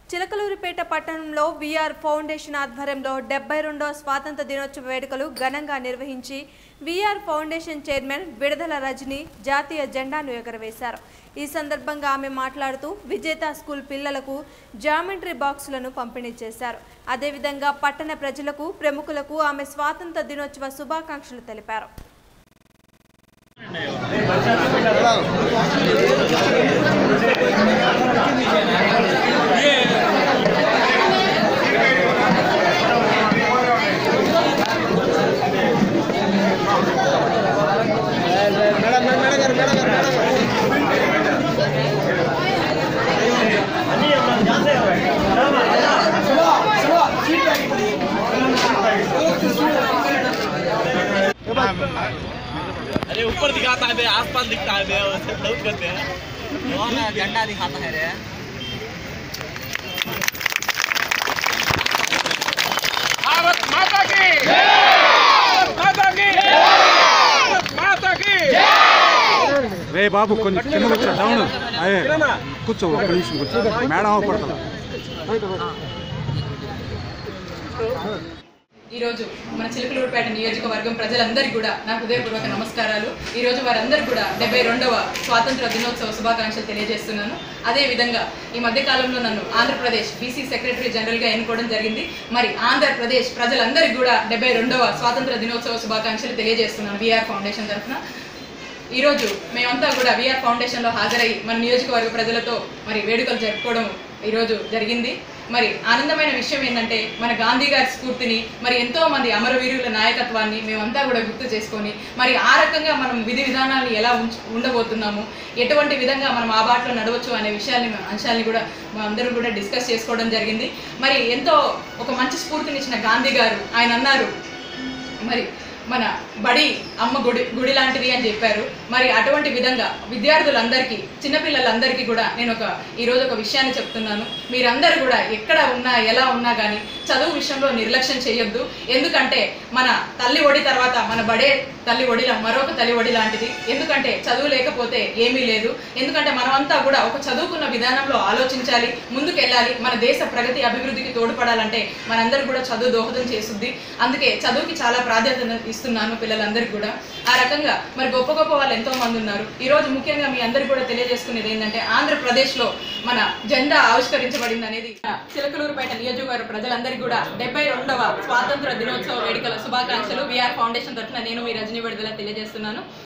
చిలకలూరిపేట పట్టణంలో VR foundation ఆధ్వర్యంలో డెబ్బై రెండవ స్వాతంత్ర దినోత్సవ వేడుకలు ఘనంగా నిర్వహించి VR foundation chairman Vidadala Rajini జాతీయ జెండాను ఎగరవేశారు ఈ సందర్భంగా ఆమె మాట్లాడుతూ విజేత స్కూల్ పిల్లలకు జామెంట్రీ బాక్సులను పంపిణీ చేశారు అదేవిధంగా పట్టణ ప్రజలకు ప్రముఖులకు ఆమె స్వాతంత్ర దినోత్సవ శుభాకాంక్షలు తెలిపారు अरे ऊपर दिखाता है बे आसपास दिखता है बे वैसे बहुत करते हैं कौन झंडा दिखाता है रे भारत माता की भारत माता की भारत माता की రే బాబు కొంచెం కింద కూర్చో డౌన్ అదే కూర్చో ఒక నిమిషం కూర్చో మేడం అవపడుతుంది ఈరోజు మన చిలుకలూరుపేట నియోజకవర్గం ప్రజలందరికీ కూడా నా హృదయపూర్వక నమస్కారాలు ఈరోజు వారందరూ కూడా డెబ్బై రెండవ స్వాతంత్ర దినోత్సవ శుభాకాంక్షలు తెలియజేస్తున్నాను అదేవిధంగా ఈ మధ్య కాలంలో నన్ను ఆంధ్రప్రదేశ్ బీసీ సెక్రటరీ జనరల్గా ఎన్నుకోవడం జరిగింది మరి ఆంధ్రప్రదేశ్ ప్రజలందరికీ కూడా డెబ్బై రెండవ స్వాతంత్ర దినోత్సవ శుభాకాంక్షలు తెలియజేస్తున్నాను బీఆర్ ఫౌండేషన్ తరఫున ఈరోజు మేమంతా కూడా విఆర్ ఫౌండేషన్లో హాజరై మన నియోజకవర్గ ప్రజలతో మరి వేడుకలు జరుపుకోవడం ఈరోజు జరిగింది మరి ఆనందమైన విషయం ఏంటంటే మన గాంధీ గారి స్ఫూర్తిని మరి ఎంతో మంది అమరవీరుల నాయకత్వాన్ని మేమంతా కూడా గుర్తు చేసుకొని మరి ఆ రకంగా మనం విధి విధానాన్ని ఎలా ఉంచ ఉండబోతున్నాము ఎటువంటి విధంగా మనం ఆ బాటలో నడవచ్చు అనే విషయాన్ని అంశాన్ని కూడా మా అందరం కూడా డిస్కస్ చేసుకోవడం జరిగింది మరి ఎంతో ఒక మంచి స్ఫూర్తినిచ్చిన గాంధీ గారు ఆయన అన్నారు మరి మన బడి అమ్మ గుడి గుడి లాంటిది అని చెప్పారు మరి అటువంటి విధంగా విద్యార్థులందరికీ చిన్నపిల్లలందరికీ కూడా నేను ఒక ఈరోజు ఒక విషయాన్ని చెప్తున్నాను మీరందరూ కూడా ఎక్కడ ఉన్నా ఎలా ఉన్నా కానీ చదువు విషయంలో నిర్లక్ష్యం చేయొద్దు ఎందుకంటే మన తల్లి ఒడి తర్వాత మన బడే తల్లి ఒడిల మరొక తల్లి ఒడి లాంటిది ఎందుకంటే చదువు లేకపోతే ఏమీ లేదు ఎందుకంటే మనమంతా కూడా ఒక చదువుకున్న విధానంలో ఆలోచించాలి ముందుకెళ్ళాలి మన దేశ ప్రగతి అభివృద్ధికి తోడ్పడాలంటే మనందరూ కూడా చదువు దోహదం చేస్తుంది అందుకే చదువుకి చాలా ప్రాధాన్యత ఇస్తున్నాను పిల్లలందరికీ కూడా ఆ రకంగా మరి గొప్ప గొప్ప వాళ్ళు ఎంతో మంది ఉన్నారు ఈ రోజు ముఖ్యంగా మీ అందరికీ కూడా తెలియజేసుకునేది ఏంటంటే ఆంధ్రప్రదేశ్లో మన జెండా ఆవిష్కరించబడింది అనేది చిలకలూరుపేట నియోజకవర్గ ప్రజలందరికీ కూడా డెబ్బై రెండవ స్వాతంత్ర దినోత్సవ వేడుకల శుభాకాంక్షలు విఆర్ ఫౌండేషన్ తరఫున నేను మీ రజనీ విడుదల తెలియజేస్తున్నాను